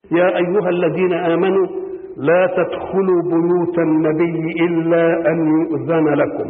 يا أيها الذين آمنوا لا تدخلوا بيوت النبي إلا أن يؤذن لكم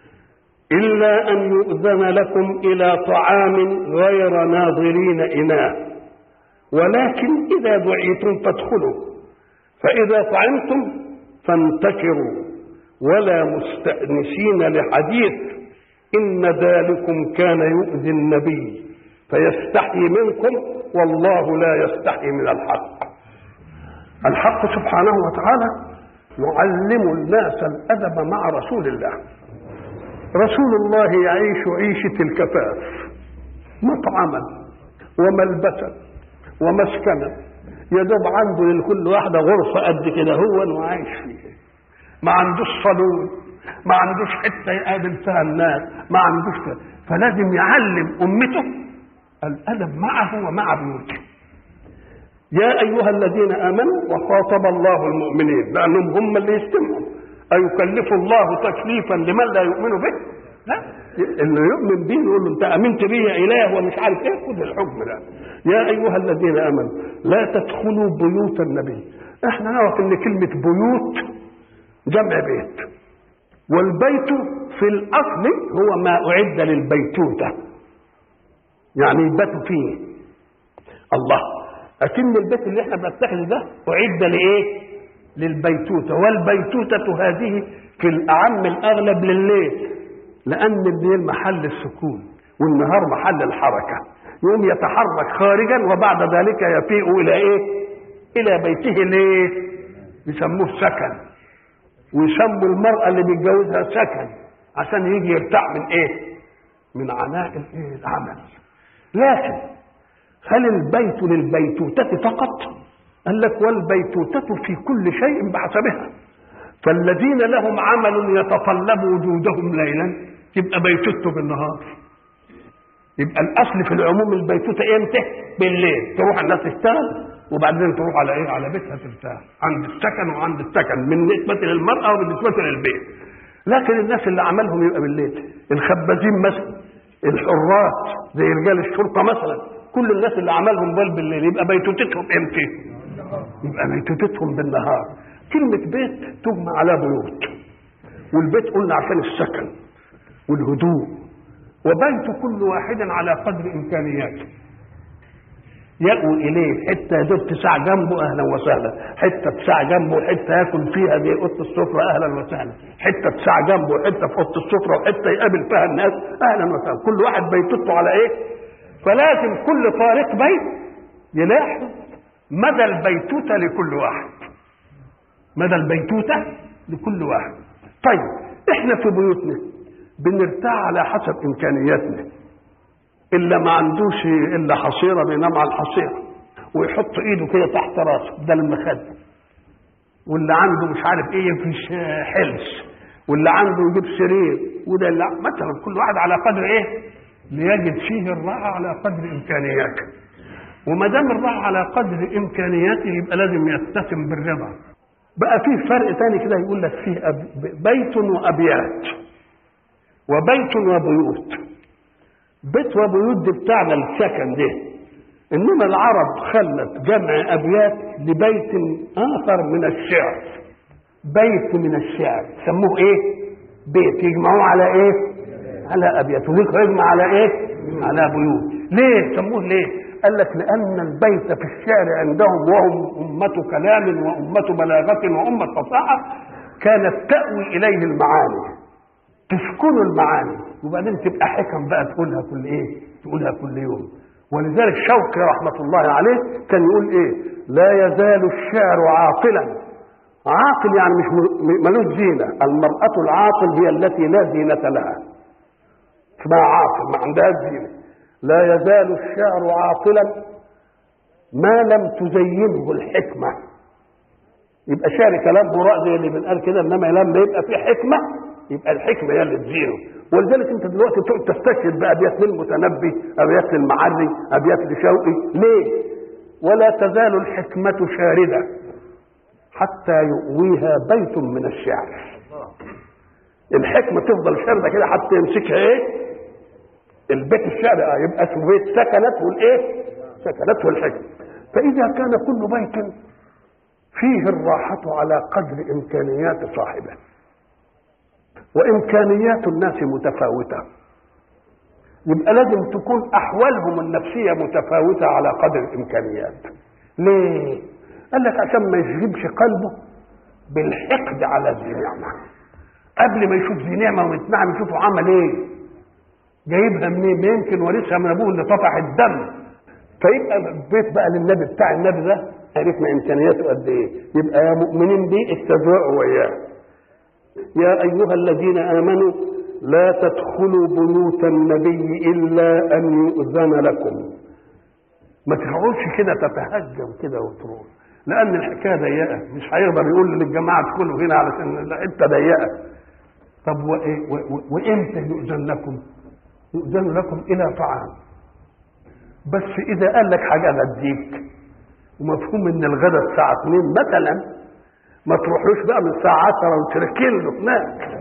إلا أن يؤذن لكم إلى طعام غير ناظرين إناء ولكن إذا دعيتم فادخلوا فإذا طعمتم فانتشروا ولا مستأنسين لحديث إن ذلكم كان يؤذي النبي فيستحي منكم والله لا يستحي من الحق الحق سبحانه وتعالى يعلم الناس الأدب مع رسول الله رسول الله يعيش عيشة الكفاف مطعما وملبسا ومسكنا يدوب عنده لكل واحدة غرفة قد كده هو وعايش فيها ما عندوش صالون ما عندوش حتة يقابل فيها الناس ما عندوش كده. فلازم يعلم أمته الأدب معه ومع بيوته يا أيها الذين آمنوا وخاطب الله المؤمنين لأنهم هم اللي يستمعوا أيكلف الله تكليفا لمن لا يؤمن به لا اللي يؤمن به يقول له انت امنت به يا اله ومش عارف ايه خد الحكم ده يا ايها الذين امنوا لا تدخلوا بيوت النبي احنا نعرف ان كلمه بيوت جمع بيت والبيت في الاصل هو ما اعد للبيتوته يعني يبات فيه الله لكن البيت اللي احنا بنتخذه ده اعد لايه للبيتوته والبيتوته هذه في الاعم الاغلب لليل لان الليل محل السكون والنهار محل الحركه يقوم يتحرك خارجا وبعد ذلك يفيء الى ايه الى بيته ليه يسموه سكن ويسموا المراه اللي بيتجوزها سكن عشان يجي يرتاح من ايه من عناء الايه العمل لكن هل البيت للبيتوتة فقط قال لك والبيتوتة في كل شيء بحسبها فالذين لهم عمل يتطلب وجودهم ليلا يبقى بيتوته بالنهار يبقى الاصل في العموم البيتوته امتى بالليل تروح الناس تشتغل وبعدين تروح على ايه على بيتها ترتاح عند السكن وعند السكن بالنسبه للمراه وبالنسبه للبيت لكن الناس اللي عملهم يبقى بالليل الخبازين مثلا الحراس زي رجال الشرطه مثلا كل الناس اللي عملهم بال بالليل يبقى بيتوتتهم امتى يبقى بيتوتتهم بالنهار كلمة بيت تجمع على بيوت والبيت قلنا عشان السكن والهدوء وبيت كل واحد على قدر إمكانياته يأوي إليه حتة يا دوب تسع جنبه أهلا وسهلا حتة تسع جنبه حتة ياكل فيها زي أوضة السفرة أهلا وسهلا حتة تسع جنبه حتة في أوضة السفرة وحتة يقابل فيها الناس أهلا وسهلا كل واحد بيتوته على إيه فلازم كل طارق بيت يلاحظ مدى البيتوتة لكل واحد مدى البيتوتة لكل واحد طيب احنا في بيوتنا بنرتاح على حسب امكانياتنا الا ما عندوش الا حصيره بينام على الحصيره ويحط ايده كده تحت راسه ده المخده واللي عنده مش عارف ايه يفيش حلس واللي عنده يجيب سرير وده اللي مثلا كل واحد على قدر ايه ليجد فيه الراحه على قدر امكانياته وما دام الراحه على قدر امكانياته يبقى لازم يتسم بالرضا بقى فيه فرق تاني كده يقول لك فيه أب... بيت وابيات وبيت وبيوت بيت وبيوت دي بتاعنا السكن ده انما العرب خلت جمع ابيات لبيت اخر من الشعر بيت من الشعر سموه ايه بيت يجمعوه على ايه على ابيات وذكر يجمع على ايه على بيوت ليه سموه ليه قال لك لان البيت في الشعر عندهم وهم امه كلام وامه بلاغه وامه فصاحه كانت تاوي اليه المعاني تسكن المعاني وبعدين تبقى حكم بقى تقولها كل ايه تقولها كل يوم ولذلك شوقي رحمة الله عليه كان يقول ايه لا يزال الشعر عاقلا عاقل يعني مش ملوش زينة المرأة العاقل هي التي لا زينة لها اسمها عاقل ما عندهاش زينة لا يزال الشعر عاقلا ما لم تزينه الحكمة يبقى شعر كلام براء زي اللي بنقال كده انما لما يبقى في حكمه يبقى الحكمه هي اللي تزينه ولذلك انت دلوقتي تقعد تستشهد بابيات للمتنبي ابيات للمعري ابيات لشوقي ليه؟ ولا تزال الحكمه شارده حتى يؤويها بيت من الشعر الحكمه تفضل شارده كده حتى يمسكها ايه؟ البيت الشعر اه يبقى اسمه بيت سكنته الايه؟ سكنته الحكمه فإذا كان كل بيت فيه الراحة على قدر إمكانيات صاحبه وإمكانيات الناس متفاوتة يبقى لازم تكون أحوالهم النفسية متفاوتة على قدر الإمكانيات ليه؟ قال لك عشان ما يشغبش قلبه بالحقد على ذي نعمة قبل ما يشوف ذي نعمة ويتنعم يشوفه عمل ايه جايبها منين ما يمكن ورثها من ابوه اللي طفح الدم فيبقى البيت بقى للنبي بتاع النبي ده عرفنا امكانياته قد ايه يبقى يا مؤمنين بيه استهزئوا وياه يا ايها الذين امنوا لا تدخلوا بيوت النبي الا ان يؤذن لكم ما تقعدش كده تتهجم كده وتروح لان الحكايه ضيقه مش هيقدر يقول للجماعه ادخلوا هنا علشان الحته ضيقه طب وإيه و- و- وامتى يؤذن لكم؟ يؤذن لكم الى طعام بس اذا قال لك حاجه اديك ومفهوم ان الغداء الساعه 2 مثلا ما تروحوش بقى من الساعه 10 وتركن له هناك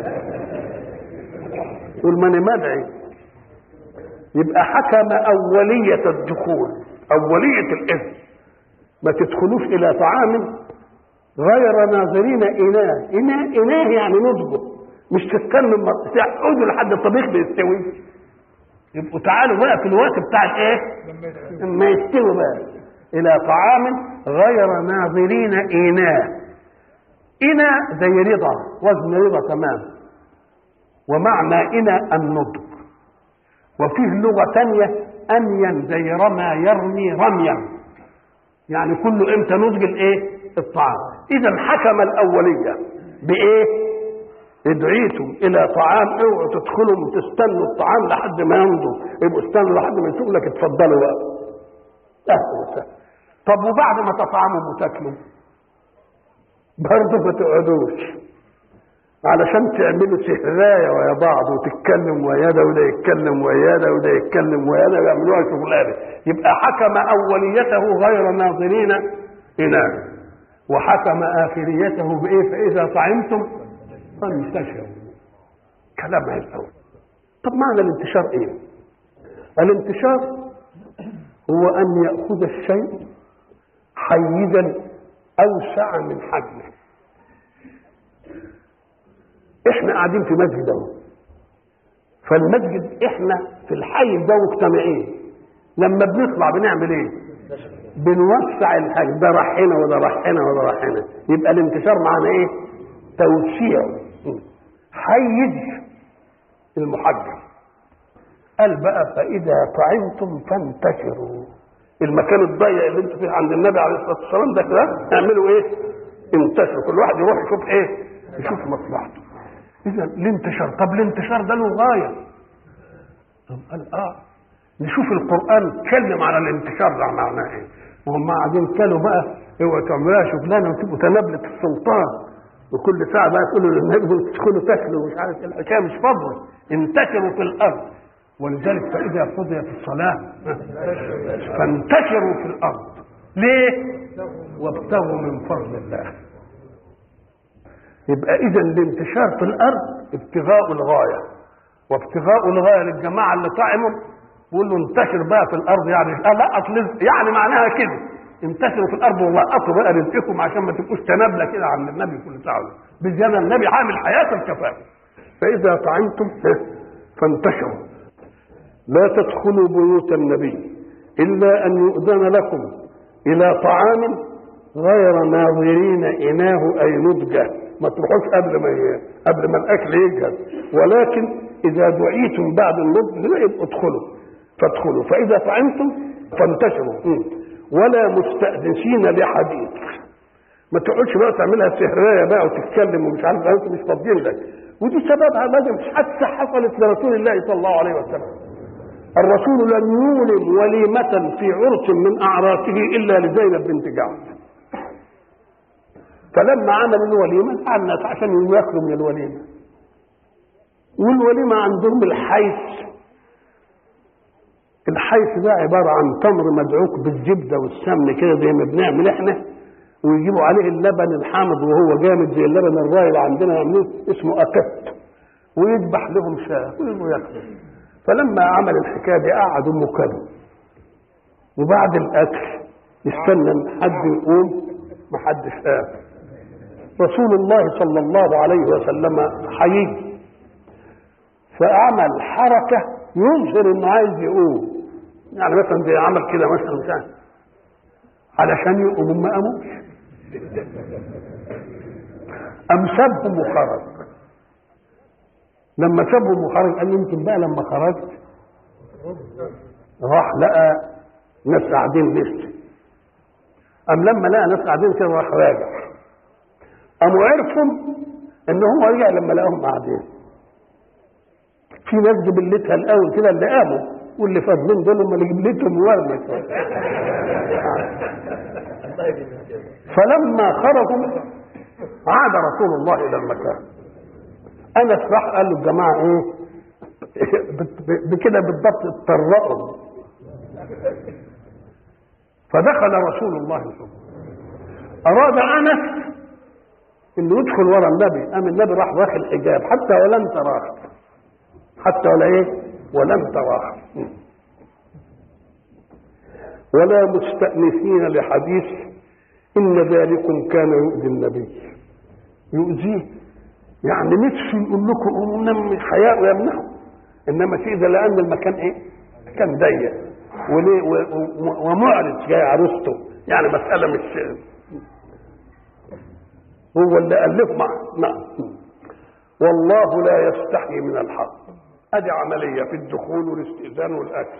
قول ماني مدعي يبقى حكم اوليه الدخول اوليه الاذن ما تدخلوش الى طعام غير ناظرين اناه اناه اناه يعني نضجه مش تستنوا الم- تقعدوا لحد الطبيخ بيستوي يبقوا تعالوا بقى في الوقت بتاع الايه لما يستوي بقى الى طعام غير ناظرين اناه إنا زي رضا وزن رضا تمام ومعنى إنا النضج وفيه لغة تانية أنين زي رمى يرمي رميا يعني كله امتى نضج الايه الطعام اذا حكم الاوليه بايه ادعيتم الى طعام اوعوا تدخلوا تستنوا الطعام لحد ما ينضج يبقوا استنوا لحد ما يسوق لك اتفضلوا بقى اهلا وسهلا طب وبعد ما تطعموا وتاكلوا برضه ما تقعدوش علشان تعملوا سهراية ويا بعض وتتكلم ويا ده وده يتكلم ويا ده وده يتكلم ويا ده يعملوها شغلانه يبقى حكم اوليته غير ناظرين اناه وحكم اخريته بايه فاذا طعمتم فانتشروا كلام الأول طب معنى الانتشار ايه الانتشار هو ان ياخذ الشيء حيزا اوسع من حجمه احنا قاعدين في مسجد اهو فالمسجد احنا في الحي ده مجتمعين لما بنطلع بنعمل ايه بنوسع الحي ده راح هنا وده راح هنا وده راح هنا يبقى الانتشار معانا ايه توسيع حيز المحجم قال بقى فاذا طعمتم فانتشروا المكان الضيق اللي انتوا فيه عند النبي عليه الصلاه والسلام ده كده اعملوا ايه انتشروا كل واحد يروح يشوف ايه يشوف مصلحته اذا الانتشار طب الانتشار ده له غايه طب قال اه نشوف القران اتكلم على الانتشار ده معناه ايه وهم قاعدين كانوا بقى اوعوا تعملوها شغلانه وتبقوا تنابله السلطان وكل ساعه بقى تقولوا للنبي تدخلوا تاكلوا مش عارف ايه الحكايه مش فضل انتشروا في الارض ولذلك فاذا قضيت الصلاه فانتشروا في الارض ليه وابتغوا من فضل الله يبقى اذا الانتشار في الارض ابتغاء الغايه وابتغاء الغايه للجماعه اللي طعموا بيقول له انتشر بقى في الارض يعني آه لا أطلز يعني معناها كده انتشروا في الارض ولقطوا بقى رزقكم عشان ما تبقوش تنابله كده عند النبي كل ساعه بالجنة النبي عامل حياه الكفاف فاذا طعمتم فانتشروا لا تدخلوا بيوت النبي الا ان يؤذن لكم الى طعام غير ناظرين اناه اي نضجه ما تروحوش قبل ما ي... قبل ما الاكل يجهز ولكن اذا دعيتم بعد النضج لا يبقوا ادخلوا فادخلوا فاذا طعمتم فانتشروا م. ولا مستأنسين لحديث ما تقعدش بقى تعملها سهرية بقى وتتكلم ومش عارف إيه، انتوا مش فاضيين لك ودي سببها لازم حادثة حصلت لرسول الله صلى الله عليه وسلم الرسول لم يولم وليمة في عرس من أعراسه إلا لزينب بنت جعفر فلما عمل الوليمة قعد الناس عشان ياكلوا من الوليمة والوليمة عندهم الحيث الحيث ده عبارة عن تمر مدعوك بالزبدة والسمن كده زي ما بنعمل احنا ويجيبوا عليه اللبن الحامض وهو جامد زي اللبن الراي اللي عندنا يعملوه اسمه أكت ويذبح لهم شاة ويجوا ياكلوا فلما عمل الحكاية دي قعدوا مكلوا وبعد الأكل يستنى إن حد يقوم ما حدش قام رسول الله صلى الله عليه وسلم هيجي فعمل حركة يظهر انه عايز يقوم يعني مثلا زي عمل كده مثلا مثلا علشان يقوموا ما قاموش قام سابهم وخرج لما سابهم وخرج قال يمكن بقى لما خرجت راح لقى ناس قاعدين لسه قام لما لقى ناس قاعدين كده راح راجع قاموا عرفوا ان هو رجع لما لقاهم قاعدين في ناس جبلتها الاول كده اللي قاموا واللي فاضلين دول هم اللي جبلتهم ورمت فلما خرجوا عاد رسول الله الى المكان انس راح قال للجماعه ايه بكده بالضبط اتطرقوا فدخل رسول الله صلى الله عليه وسلم اراد انس انه يدخل ورا النبي قام النبي راح واخد الحجاب حتى ولم تراه حتى ولا ايه ولم تراه ولا مستأنسين لحديث إن ذلكم كان يؤذي النبي يؤذيه يعني نفسه يقول لكم نمي حياء ويمنعه انما في ده لان المكان ايه؟ كان ضيق وليه ومعرض جاي عروسته يعني مساله مش هو اللي الف مع نعم والله لا يستحي من الحق ادي عمليه في الدخول والاستئذان والاكل